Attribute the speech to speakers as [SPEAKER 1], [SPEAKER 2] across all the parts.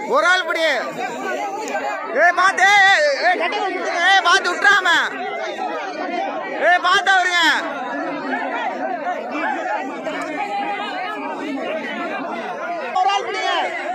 [SPEAKER 1] ஒரு ஆள் பிடி ஏய் பாத்து ஏய், ஏய் கட்டி விட்டுருங்க ஏய் பாத்து விட்டுறாம ஏய் பாத்து அவருங்க ஒரு ஆள் பிடிங்க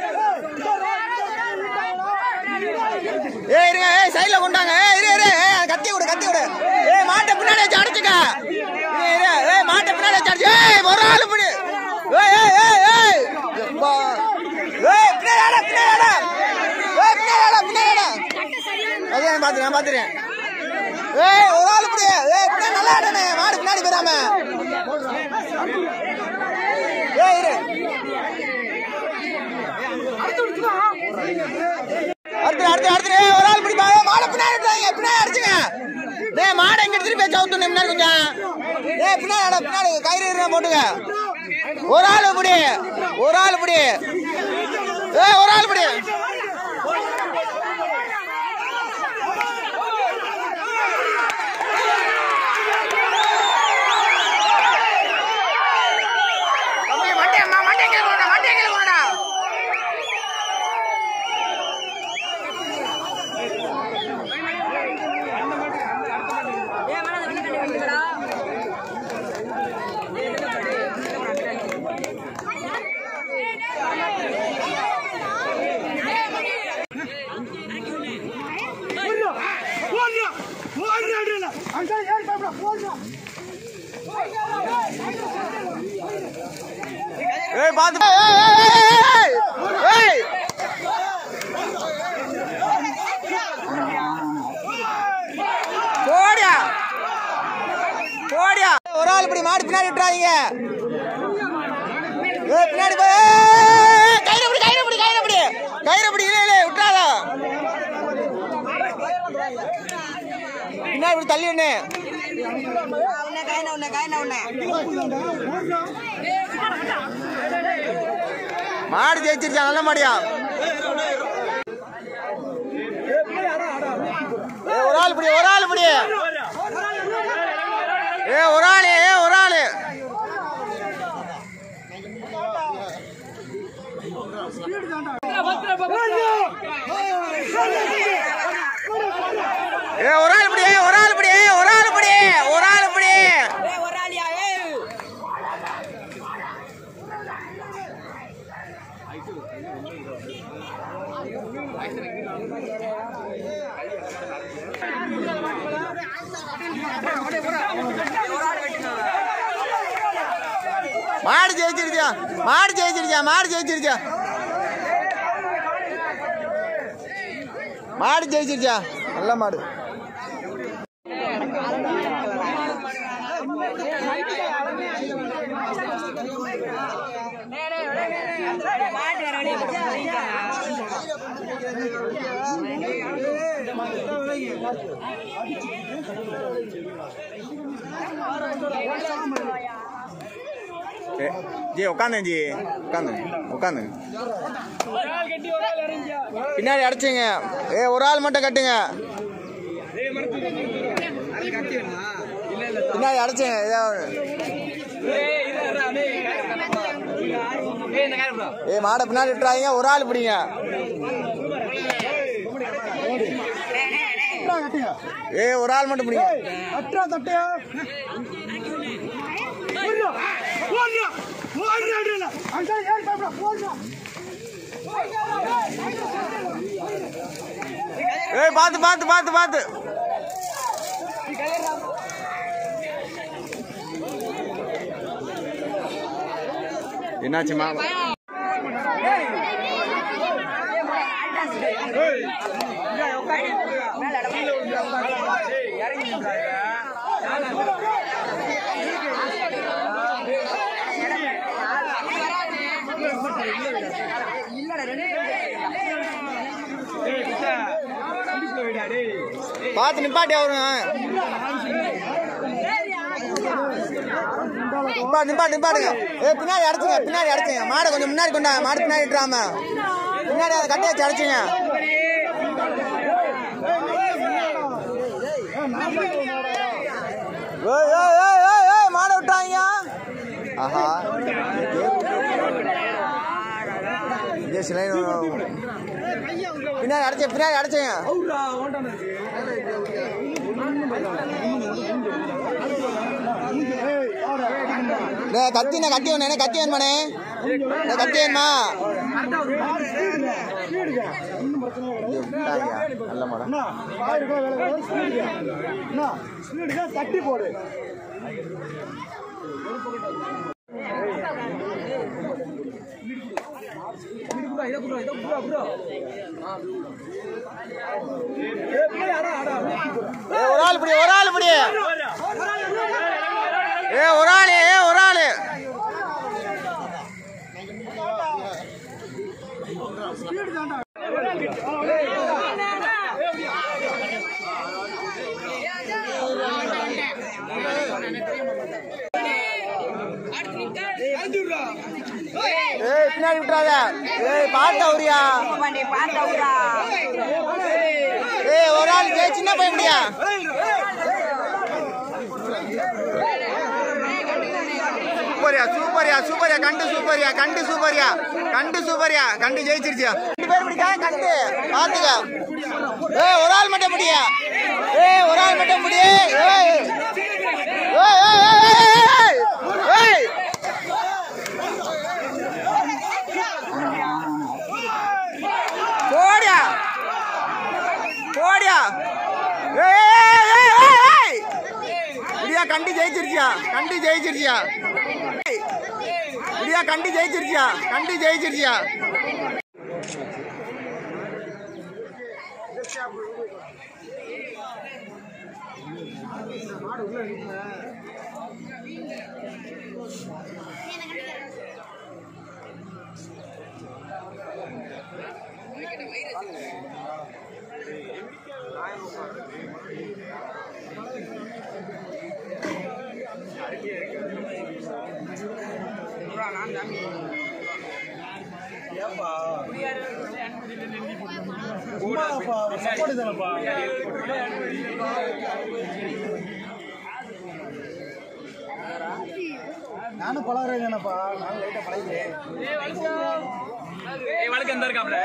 [SPEAKER 1] ஏய் இருங்க ஏய் சைடுல கொண்டாங்க ஏய் இரு இரு ஏய் அந்த கத்தி விடு கத்தி விடு ஏய் மாட்டை பின்னாடி வச்சு அடிச்சுக்க இரு இரு ஏய் மாட்டை பின்னாடி வச்சு அடிச்சு ஏய் ஒரு ஆள் பிடி ஏய் ஏய் ஏய் ஏய் எப்பா ஏய் பின்னாடி ஆடா பின்னாடி ஆடா ஏய் பின்னாடி ஆடா பின்னாடி ஆடா அதே நான் பாத்துறேன் நான் பாத்துறேன் ஏய் ஒரு ஆள் பிடி ஏய் பின்னாடி நல்லா ஆடனே மாடு பின்னாடி போயிடாம ஏய் இரு அடுத்து அடுத்து அடுத்து ஏய், ஒரு ஆள் பிடிப்பா ஏய், மாடை பின்னாடி விட்டுறாங்க பின்னாடி அடிச்சுங்க டேய் மாடை எங்க திருப்பி சவுத்து முன்னாடி கொஞ்சம் ஏய் பின்னாடி அட, பின்னாடி கயிறு இருந்தா போட்டுங்க ஒரு ஆள் பிடி ஒரு ஆள் பிடி ஏய் ஒரு ஆள் பிடி தம்பி, மண்டை அம்மா, மண்டை கீழே கொண்டுடா, மண்டை கீழே கொண்டுடா. ஏய் பாத்து ஏய், ஏய், ஏய், ஏய், ஏய். போடியா போடியா ஒரு ஆள் இப்படி மாடு பின்னாடி விட்டுறாதீங்க ஏய் பின்னாடி போய் ஏய், கயிறு பிடி கயிறு பிடி கயிறு பிடி கயிறு பிடி இல்ல இல்ல விட்டுறாத பின்னாடி இப்படி தள்ளி விடு மாடு ஜெயிச்சிருச்சா நல்ல மாடியா ஏ ஒரு ஆள் இப்படி ஒரு ஆள் இப்படி ஏ ஒரு ஆளு ஏ ஒரு ஆளு ஏ ஒரு ஆள் இப்படி ஏ ஒரு ஆள் இப்படி ஏ ஒரு ஆள் இப்படி ஒரு ஆள் இப்படி மாடு ஜெயிச்சிருச்சா மாடு ஜெயிச்சிருச்சா மாடு ஜெயிச்சிருச்சா மாடு ஜெயிச்சிருச்சா நல்ல மாடு ஏ, ஜி உட்காந்து ஜி உட்காந்து உட்காந்து பின்னாடி அடைச்சிங்க ஏ ஒரு ஆள் மட்டும் கட்டுங்க பின்னாடி அடைச்சிங்க ஏதாவது ஏ மாடை பின்னாடி விட்டுறாதீங்க ஒரு ஆள் பிடிங்க ஏ ஒரு ஆள் மட்டும் பிடிங்க ஏய் பாத்து பாத்து பாத்து பாத்து என்னாச்சுமா பாத்து நிப்பாட்டி அவருங்க நிப்பாட்டு நிப்பாட்டு நிப்பாட்டுங்க ஏ பின்னாடி அடைச்சுங்க பின்னாடி அடைச்சுங்க மாடை கொஞ்சம் முன்னாடி கொண்டா மாடு பின்னாடி விட்டுறாம பின்னாடி அதை கட்டி வச்சு அடைச்சுங்க ஏய் ஏய் ஏய் ஏய் ஏய் மாடை விட்டாங்க ஆஹா இதே சிலை பின்னாடி அடைச்சேன் பின்னாடி அடைச்சேங்க டேய், கத்திண்ணே கத்தி வேணே கத்தி வேணுமாண்ணே டேய், கத்தி வேணுமா நல்ல மாடம்
[SPEAKER 2] தட்டி போடு
[SPEAKER 1] ஏ ஒரு ஆள் பிடி ஒரு ஆள் பிடி ஏ ஒரு ஆள் ஏ ஒரு ஆள் ஏய் பின்னாடி விட்டுறாத ஏய் பார்த்த உரியா
[SPEAKER 3] பண்ணி பார்த்தவரா
[SPEAKER 1] ஏய் ஒரு ஆள் ஏய் சின்ன பையன் முடியா சூப்பரியா சூப்பரியா சூப்பரியா கண்டு சூப்பரியா கண்டு சூப்பரியா கண்டு சூப்பரியா கண்டு ஜெயிச்சிருச்சியா ரெண்டு பேர் பிடிக்கா கண்டு பாத்துக்க ஏய் ஒரு ஆள் மட்டும் முடியா ஏய் ஒரு ஆள் மட்டும் முடியே ஏய் ஏய் ஏய் ஏய், ஏய் ஏய் போடியா போடியா ஏய், ஏய், ஏய், ஏய், ஏய். இடியா கண்டி ஜெயிச்சிருச்சியா கண்டி ஜெயிச்சிருச்சியா ஏய், இடியா கண்டி ஜெயிச்சிருச்சியா கண்டி ஜெயிச்சிருச்சியா
[SPEAKER 2] சப்போர்ட் தானப்பா நானும் பழகிறேங்கண்ணப்பா நானும் லைட்டாக பழகிறேன்
[SPEAKER 4] வழக்கு எந்த இருக்காப்ல